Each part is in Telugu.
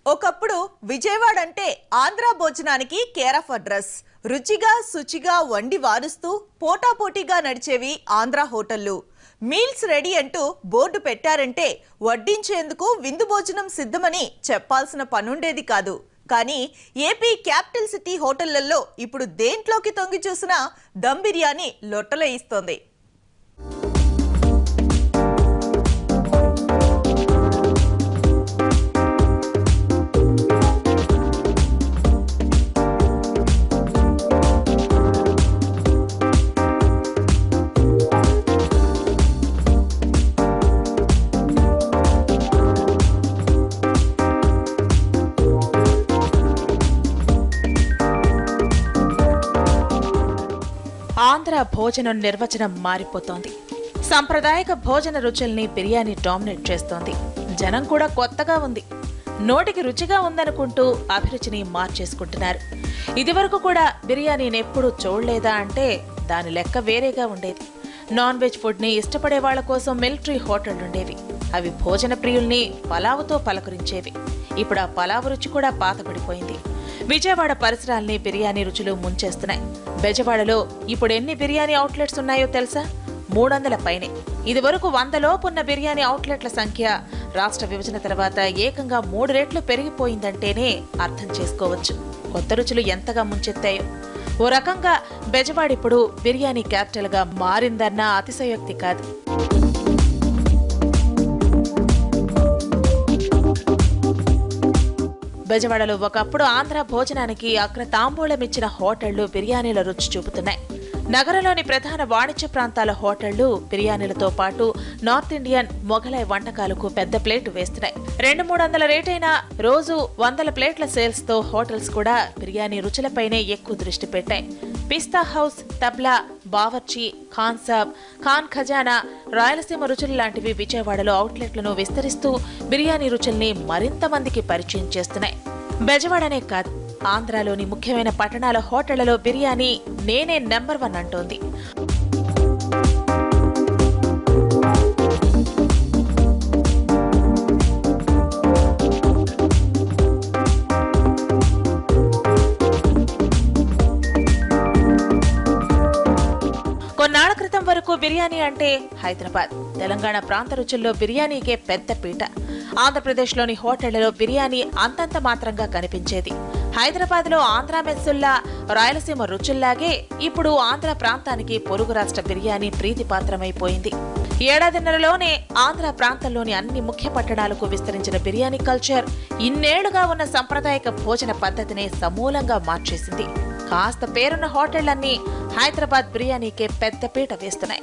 ఒకప్పుడు విజయవాడ అంటే ఆంధ్ర భోజనానికి కేర్ ఆఫ్ అడ్రస్ రుచిగా శుచిగా వండి వారుస్తూ పోటాపోటీగా నడిచేవి ఆంధ్ర హోటళ్లు మీల్స్ రెడీ అంటూ బోర్డు పెట్టారంటే వడ్డించేందుకు విందు భోజనం సిద్ధమని చెప్పాల్సిన పనుండేది కాదు కానీ ఏపీ క్యాపిటల్ సిటీ హోటళ్లలో ఇప్పుడు దేంట్లోకి తొంగి చూసినా దమ్ బిర్యానీ లొట్టలేయిస్తోంది ఆంధ్ర భోజనం నిర్వచనం మారిపోతోంది సాంప్రదాయక భోజన రుచుల్ని బిర్యానీ డామినేట్ చేస్తోంది జనం కూడా కొత్తగా ఉంది నోటికి రుచిగా ఉందనుకుంటూ అభిరుచిని మార్చేసుకుంటున్నారు ఇదివరకు కూడా బిర్యానీని ఎప్పుడూ చూడలేదా అంటే దాని లెక్క వేరేగా ఉండేది నాన్ వెజ్ ఫుడ్ని ఇష్టపడే వాళ్ళ కోసం మిలిటరీ హోటళ్లు ఉండేవి అవి భోజన ప్రియుల్ని పలావుతో పలకరించేవి ఇప్పుడు ఆ పలావు రుచి కూడా పాతపడిపోయింది విజయవాడ పరిసరాల్ని బిర్యానీ రుచులు ముంచేస్తున్నాయి బెజవాడలో ఇప్పుడు ఎన్ని బిర్యానీ అవుట్లెట్స్ ఉన్నాయో తెలుసా మూడు వందల పైనే ఇదివరకు వందలోపు ఉన్న బిర్యానీ అవుట్లెట్ల సంఖ్య రాష్ట్ర విభజన తర్వాత ఏకంగా మూడు రెట్లు పెరిగిపోయిందంటేనే అర్థం చేసుకోవచ్చు కొత్త రుచులు ఎంతగా ముంచెత్తాయో ఓ రకంగా బెజవాడ ఇప్పుడు బిర్యానీ క్యాపిటల్గా మారిందన్న అతిశయోక్తి కాదు బెజవాడలో ఒకప్పుడు ఆంధ్ర భోజనానికి అగ్ర తాంబూలం ఇచ్చిన హోటళ్లు బిర్యానీల రుచి చూపుతున్నాయి నగరంలోని ప్రధాన వాణిజ్య ప్రాంతాల హోటళ్లు బిర్యానీలతో పాటు నార్త్ ఇండియన్ మొఘలాయ్ వంటకాలకు పెద్ద ప్లేటు వేస్తున్నాయి రెండు మూడు వందల రేటైన రోజు వందల ప్లేట్ల సేల్స్ తో హోటల్స్ కూడా బిర్యానీ రుచులపైనే ఎక్కువ దృష్టి పెట్టాయి పిస్తా హౌస్ తబ్లా బావర్చి ఖాన్ సాబ్ ఖాన్ ఖజానా రాయలసీమ రుచులు లాంటివి విజయవాడలో అవుట్లెట్లను విస్తరిస్తూ బిర్యానీ రుచుల్ని మరింత మందికి పరిచయం చేస్తున్నాయి బెజవాడనే కాదు ఆంధ్రాలోని ముఖ్యమైన పట్టణాల హోటళ్లలో బిర్యానీ నేనే నెంబర్ వన్ అంటోంది కొన్నాళ్ల క్రితం వరకు బిర్యానీ అంటే హైదరాబాద్ తెలంగాణ ప్రాంత రుచుల్లో బిర్యానీకే పెద్ద పీట ఆంధ్రప్రదేశ్లోని హోటళ్లలో బిర్యానీ అంతంత మాత్రంగా కనిపించేది హైదరాబాద్లో ఆంధ్ర మెస్సుల్లా రాయలసీమ రుచుల్లాగే ఇప్పుడు ఆంధ్ర ప్రాంతానికి పొరుగు రాష్ట్ర బిర్యానీ ప్రీతిపాత్రమైపోయింది ఏడాదిన్నరలోనే ఆంధ్ర ప్రాంతంలోని అన్ని ముఖ్య పట్టణాలకు విస్తరించిన బిర్యానీ కల్చర్ ఇన్నేళ్లుగా ఉన్న సంప్రదాయక భోజన పద్ధతిని సమూలంగా మార్చేసింది కాస్త పేరున్న హోటళ్లన్నీ హైదరాబాద్ బిర్యానీకే పెద్ద పీట వేస్తున్నాయి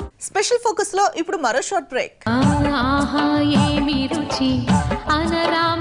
స్పెషల్ ఫోకస్ లో ఇప్పుడు మరో షార్ట్ బ్రేక్ ఆహా ఏమి రుచి అనరా